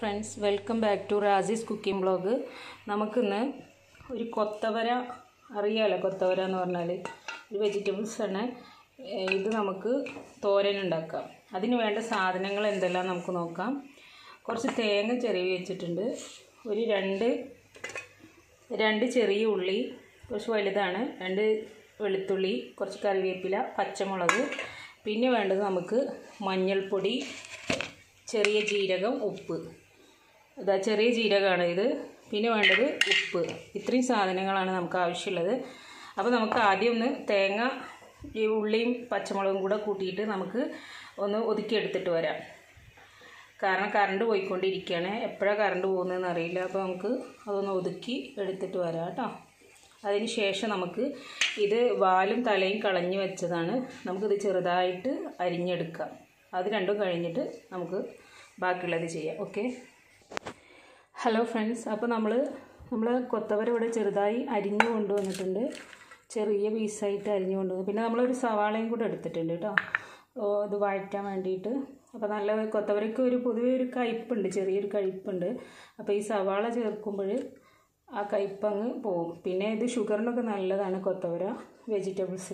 Friends welcome back to Razi's cooking blog നമുക്കിന്ന് ഒരു കൊത്തവര അറിയാലോ കൊത്തവര എന്ന് പറഞ്ഞാൽ ഒരു വെജിറ്റബിൾസ് ആണ് ഏഹ് ഇത് നമുക്ക് തോരൻ ഉണ്ടാക്കാം അതിന് വേണ്ട സാധനങ്ങൾ എന്തെല്ലാം നമുക്ക് നോക്കാം കുറച്ച് തേങ്ങ ചിരവി വെച്ചിട്ടുണ്ട് ഒരു രണ്ട് രണ്ട് ചെറിയ ഉള്ളി കുറച്ച് വലുതാണ് രണ്ട് വെളുത്തുള്ളി കുറച്ച് കറിവേപ്പില പച്ചമുളക് പിന്നെ വേണ്ടത് നമുക്ക് മഞ്ഞൾപ്പൊടി ചെറിയ ജീരകം ഉപ്പ് ഇതാ ചെറിയ ജീരകമാണ് ഇത് പിന്നെ വേണ്ടത് ഉപ്പ് ഇത്രയും സാധനങ്ങളാണ് നമുക്ക് ആവശ്യമുള്ളത് അപ്പോൾ നമുക്ക് ആദ്യം ഒന്ന് തേങ്ങ ഈ ഉള്ളിയും പച്ചമുളകും കൂടെ കൂട്ടിയിട്ട് നമുക്ക് ഒന്ന് ഒതുക്കിയെടുത്തിട്ട് വരാം കാരണം കറണ്ട് പോയിക്കൊണ്ടിരിക്കുകയാണ് എപ്പോഴാണ് കറണ്ട് പോകുന്നതെന്ന് അറിയില്ല അപ്പോൾ നമുക്ക് അതൊന്ന് ഒതുക്കി എടുത്തിട്ട് വരാം കേട്ടോ അതിന് ശേഷം നമുക്ക് ഇത് വാലും തലയും കളഞ്ഞു വെച്ചതാണ് നമുക്കിത് ചെറുതായിട്ട് അരിഞ്ഞെടുക്കാം അത് രണ്ടും കഴിഞ്ഞിട്ട് നമുക്ക് ബാക്കിയുള്ളത് ചെയ്യാം ഓക്കെ ഹലോ ഫ്രണ്ട്സ് അപ്പോൾ നമ്മൾ നമ്മൾ കൊത്തവര ഇവിടെ ചെറുതായി അരിഞ്ഞു കൊണ്ടുവന്നിട്ടുണ്ട് ചെറിയ പീസായിട്ട് അരിഞ്ഞു കൊണ്ടുവന്നു പിന്നെ നമ്മളൊരു സവാളയും കൂടെ എടുത്തിട്ടുണ്ട് കേട്ടോ ഓ ഇത് വഴറ്റാൻ വേണ്ടിയിട്ട് അപ്പോൾ നല്ല കൊത്തവരയ്ക്ക് ഒരു പൊതുവെ ഒരു കയ്പ്പുണ്ട് ചെറിയൊരു കയ്പ്പുണ്ട് അപ്പോൾ ഈ സവാള ചേർക്കുമ്പോൾ ആ കയ്പ്പങ്ങ് പോവും പിന്നെ ഇത് ഷുഗറിനൊക്കെ നല്ലതാണ് കൊത്തവര വെജിറ്റബിൾസിൽ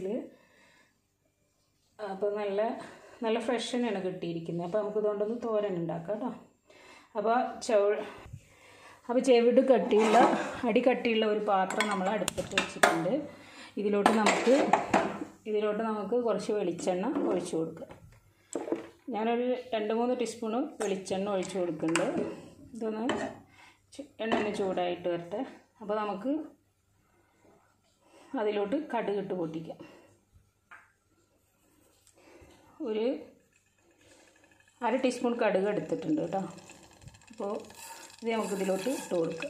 അപ്പോൾ നല്ല നല്ല ഫ്രഷ് തന്നെയാണ് കിട്ടിയിരിക്കുന്നത് അപ്പോൾ നമുക്ക് ഇതുകൊണ്ടൊന്ന് തോരൻ ഉണ്ടാക്കാം കേട്ടോ അപ്പോൾ ചവ അപ്പോൾ ചെവിട് കട്ടിയുള്ള അടി കട്ടിയുള്ള ഒരു പാത്രം നമ്മൾ അടുപ്പത്ത് വെച്ചിട്ടുണ്ട് ഇതിലോട്ട് നമുക്ക് ഇതിലോട്ട് നമുക്ക് കുറച്ച് വെളിച്ചെണ്ണ ഒഴിച്ചു കൊടുക്കുക ഞാനൊരു രണ്ട് മൂന്ന് ടീസ്പൂണ് വെളിച്ചെണ്ണ ഒഴിച്ചു കൊടുക്കുന്നുണ്ട് ഇതൊന്ന് ചു- എണ്ണ ഒന്ന് ചൂടായിട്ട് വരട്ടെ അപ്പോൾ നമുക്ക് അതിലോട്ട് കടുകിട്ട് പൊട്ടിക്കാം ഒരു അര ടീസ്പൂൺ കടുക് എടുത്തിട്ടുണ്ട് കേട്ടോ അപ്പോൾ ഇത് നമുക്ക് ഇതിലോട്ട് ഇട്ട് കൊടുക്കാം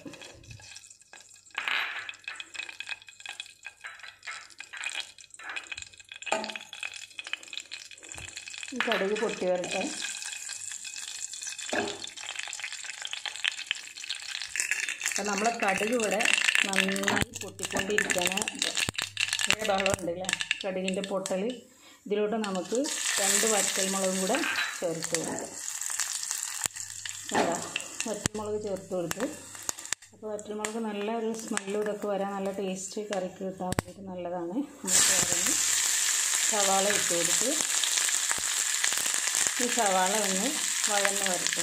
ഈ കടുക് പൊട്ടി വരട്ടെ അപ്പം നമ്മളെ കടുക് ഇവിടെ നന്നായി പൊട്ടിക്കൊണ്ടിരിക്കുകയാണ് ഇവിടെ ബഹളം ഉണ്ടല്ലേ കടുകിൻ്റെ പൊട്ടൽ ഇതിലോട്ട് നമുക്ക് രണ്ട് വറ്റൽമുളകും കൂടെ ചേർത്ത് കൊടുക്കാം അതാ വറ്റൽമുളക് ചേർത്ത് കൊടുത്തു അപ്പോൾ വറ്റൽമുളക് നല്ല ഒരു സ്മെല്ലും ഇതൊക്കെ വരാൻ നല്ല ടേസ്റ്റ് കറിക്ക് കിട്ടാൻ വേണ്ടിയിട്ട് നല്ലതാണ് നമ്മൾ തോരന് സവാള ഇട്ട് കൊടുത്ത് ഈ സവാള ഒന്ന് വഴന്ന് വരട്ടെ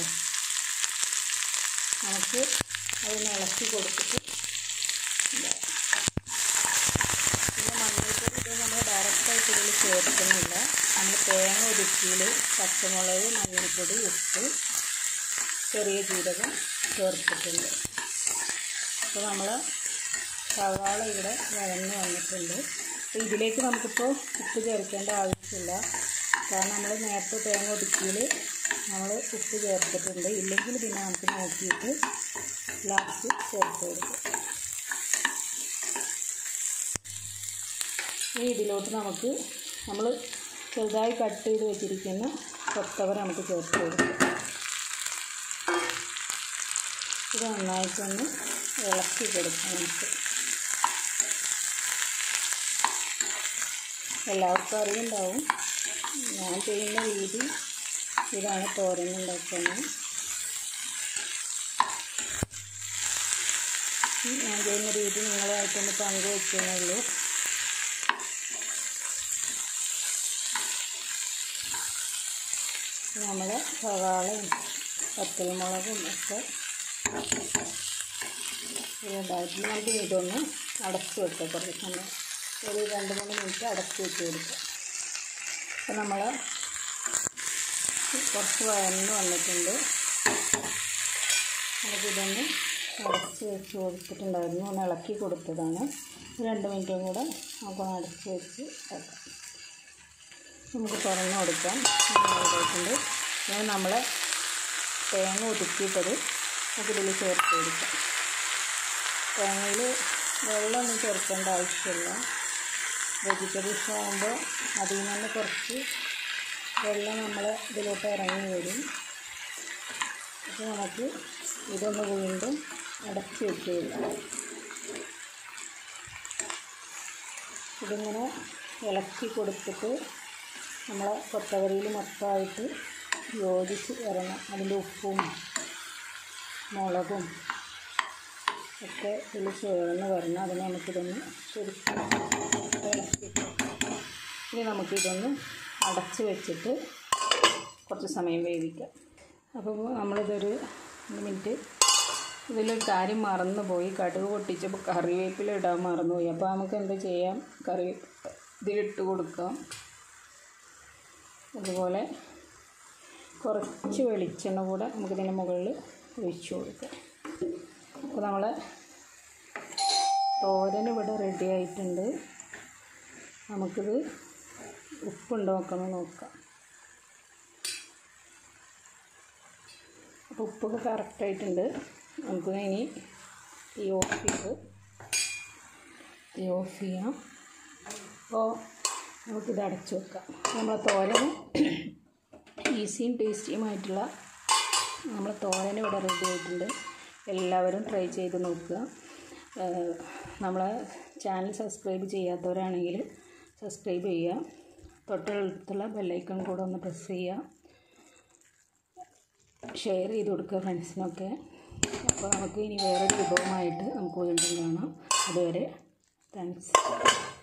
നമുക്ക് അതിന് ഇളക്കി കൊടുത്തിട്ട് ഇതാ. പിന്നെ മഞ്ഞൾപ്പൊടി ഇത് നമ്മൾ ഡയറക്റ്റായിട്ട് ഇതിൽ ചേർക്കുന്നില്ല നമ്മൾ തേങ്ങ ഒതുക്കിയിൽ പച്ചമുളക് മഞ്ഞൾപ്പൊടി ഉപ്പ് ചെറിയ ജീരകം ചേർത്തിട്ടുണ്ട് അപ്പോൾ നമ്മൾ സവാള ഇവിടെ വഴന്ന് വന്നിട്ടുണ്ട് അപ്പോൾ ഇതിലേക്ക് നമുക്കിപ്പോൾ ഉപ്പ് ചേർക്കേണ്ട ആവശ്യമില്ല കാരണം നമ്മൾ നേരത്തെ തേങ്ങ ഒതുക്കിയിൽ നമ്മൾ ഉപ്പ് ചേർത്തിട്ടുണ്ട് ഇല്ലെങ്കിൽ പിന്നെ നമുക്ക് നോക്കിയിട്ട് ലാസ്റ്റ് ചേർത്ത് കൊടുക്കും ഇനി ഇതിലോട്ട് നമുക്ക് നമ്മൾ ചെറുതായി കട്ട് ചെയ്ത് വെച്ചിരിക്കുന്ന കൊത്തവര നമുക്ക് ചേർത്ത് കൊടുക്കാം ഇത് നന്നായിട്ടൊന്ന് ഇളക്കി കൊടുക്കാം നമുക്ക് എല്ലാവർക്കും അറിയുണ്ടാവും ഞാൻ ചെയ്യുന്ന രീതി ഇതാണ് തോരൻ ഉണ്ടാക്കുന്നത് ഞാൻ ചെയ്യുന്ന രീതി നിങ്ങളുമായിട്ടൊന്ന് പങ്കുവെക്കുന്നേ ഉള്ളൂ നമ്മൾ സവാളയും പച്ചമുളകും ഒക്കെ ഇതുണ്ടായിട്ട് നമുക്ക് ഇതൊന്ന് അടച്ച് വെക്കാം കുറച്ച് സമയം ഒരു രണ്ട് മൂന്ന് മിനിറ്റ് അടച്ച് വെച്ച് കൊടുക്കാം അപ്പോൾ നമ്മൾ കുറച്ച് വഴന്ന് വന്നിട്ടുണ്ട് നമുക്കിതൊന്ന് അടച്ച് വെച്ച് കൊടുത്തിട്ടുണ്ടായിരുന്നു ഒന്ന് ഇളക്കി കൊടുത്തതാണ് രണ്ട് മിനിറ്റും കൂടെ നമുക്കൊന്ന് അടച്ച് വെച്ച് വെക്കാം നമുക്ക് തുറന്ന് കൊടുക്കാം ഇതായിട്ടുണ്ട് ഇനി നമ്മൾ തേങ്ങ ഒതുക്കിയിട്ടത് നമുക്കിതിൽ ചേർത്ത് കൊടുക്കാം തേങ്ങയിൽ വെള്ളമൊന്നും ചേർക്കേണ്ട ആവശ്യമില്ല വെജിറ്റബിൾസ് ആകുമ്പോൾ അതിൽ നിന്ന് തന്നെ കുറച്ച് വെള്ളം നമ്മൾ ഇതിലോട്ട് ഇറങ്ങി വരും അപ്പോൾ നമുക്ക് ഇതൊന്ന് വീണ്ടും അടച്ച് വെക്കുകയില്ല ഇതിങ്ങനെ ഇളക്കി കൊടുത്തിട്ട് നമ്മൾ കൊത്തവരയിൽ മൊത്തമായിട്ട് യോജിച്ച് വരണം അതിൻ്റെ ഉപ്പും മുളകും ഒക്കെ ഇതിൽ ചേർന്ന് വരണം അതിനെ നമുക്കിതൊന്ന് ശരിക്കും ഇളക്കിയിട്ട് ഇനി നമുക്കിതൊന്ന് അടച്ച് വെച്ചിട്ട് കുറച്ച് സമയം വേവിക്കാം അപ്പോൾ നമ്മളിതൊരു ഒരു മിനിറ്റ് ഇതിലൊരു കാര്യം മറന്നുപോയി കടുക് പൊട്ടിച്ചപ്പോൾ കറിവേപ്പില ഇടാൻ മറന്നുപോയി അപ്പോൾ നമുക്ക് എന്ത് ചെയ്യാം കറി ഇതിലിട്ട് കൊടുക്കാം അതുപോലെ കുറച്ച് വെളിച്ചെണ്ണ കൂടെ നമുക്കിതിൻ്റെ മുകളിൽ ഒഴിച്ചു കൊടുക്കാം അപ്പോൾ നമ്മളെ തോരൻ ഇവിടെ റെഡി ആയിട്ടുണ്ട് നമുക്കിത് ഉപ്പുണ്ടോ നോക്കണം നോക്കാം അപ്പോൾ ഉപ്പൊക്കെ കറക്റ്റായിട്ടുണ്ട് നമുക്ക് ഇനി തീ ഓഫ് ചെയ്ത് തീ ഓഫ് ചെയ്യാം അപ്പോൾ നമുക്കിത് അടച്ചു വെക്കാം നമ്മളെ തോരൻ ഈസിയും ടേസ്റ്റിയുമായിട്ടുള്ള നമ്മളെ തോരൻ ഇവിടെ റെഡി ആയിട്ടുണ്ട് എല്ലാവരും ട്രൈ ചെയ്ത് നോക്കുക ഏഹ് നമ്മളെ ചാനൽ സബ്സ്ക്രൈബ് ചെയ്യാത്തവരാണെങ്കിൽ സബ്സ്ക്രൈബ് ചെയ്യുക തൊട്ടടുത്തുള്ള ബെല്ലൈക്കൺ കൂടെ ഒന്ന് പ്രസ് ചെയ്യുക ഷെയർ ചെയ്ത് കൊടുക്കുക ഫ്രണ്ട്സിനൊക്കെ അപ്പോൾ നമുക്ക് ഇനി വേറൊരു വിഭവമായിട്ട് നമുക്ക് വീണ്ടും കാണാം അതുവരെ താങ്ക്സ്